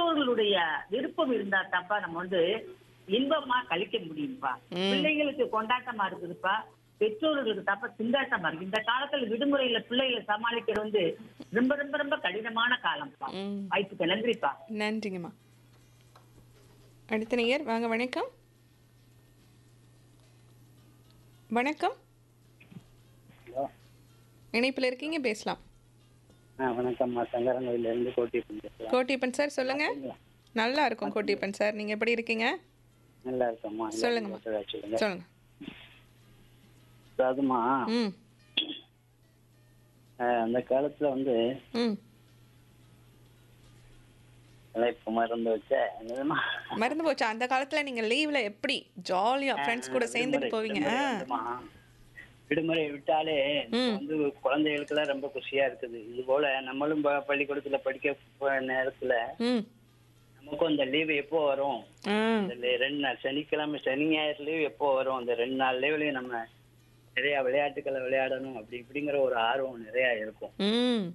பெற்றோர்களுடைய விருப்பம் இருந்தா தப்பா நம்ம வந்து இன்பமா கழிக்க முடியும்ப்பா ம். பிள்ளைங்களுக்கு கொண்டாட்டமா இருக்குதுப்பா பெற்றோர்களுக்கு தப்ப திண்டாட்டமா இருக்கு இந்த காலத்துல விடுமுறையில பிள்ளைகளை சமாளிக்கிறது வந்து ரொம்ப ரொம்ப ரொம்ப கடினமான காலம்ப்பா ம் வாய்ப்புக்கு நன்றிப்பா நன்றிங்கம்மா அடுத்த நேயர் வாங்க வணக்கம் வணக்கம் ஹலோ இணைப்பில் இருக்கீங்க பேசலாம் ஆ வணக்கம்மா சங்கரங்கோயில இருந்து கோட்டி பேசுகிறேன் கோட்டியப்பன் சார் சொல்லுங்க நல்லா இருக்கும் கோட்டியப்பன் சார் நீங்க எப்படி இருக்கீங்க நல்லா இருக்கம்மா சொல்லுங்கம்மா. சொல்லுங்க சொல்லுங்க அதாவதுமா ம் அஹ், அந்த காலத்துல வந்து ம் இப்ப மறந்து வச்ச என்னதுமா மறந்து போச்சு அந்த காலத்துல நீங்க லீவ்ல எப்படி ஜாலியா ஃப்ரெண்ட்ஸ் கூட சேர்ந்துட்டு போவீங்க விடுமுறை ஆ. வந்துமா. விடுமுறை விட்டாலே இப்ப ம். வந்து குழந்தைகளுக்கெல்லாம் ரொம்ப குஷியா இருக்குது இது போல நம்மளும் ப- பள்ளிக்கூடத்துல படிக்க போற நேரத்துல ம் நமக்கும் இந்த லீவு எப்போ வரும் ஆ இந்த லீ- ரெண்டு நாள் சனிக்கிழமை சனி ஞாயிறு லீவ் எப்போ வரும் அந்த ரெண்டு நாள் லீவ்லயும் நம்ம நிறைய விளையாட்டுகளை விளையாடணும் அப்படி இப்படிங்கிற ஒரு ஆர்வம் நிறைய இருக்கும் ம்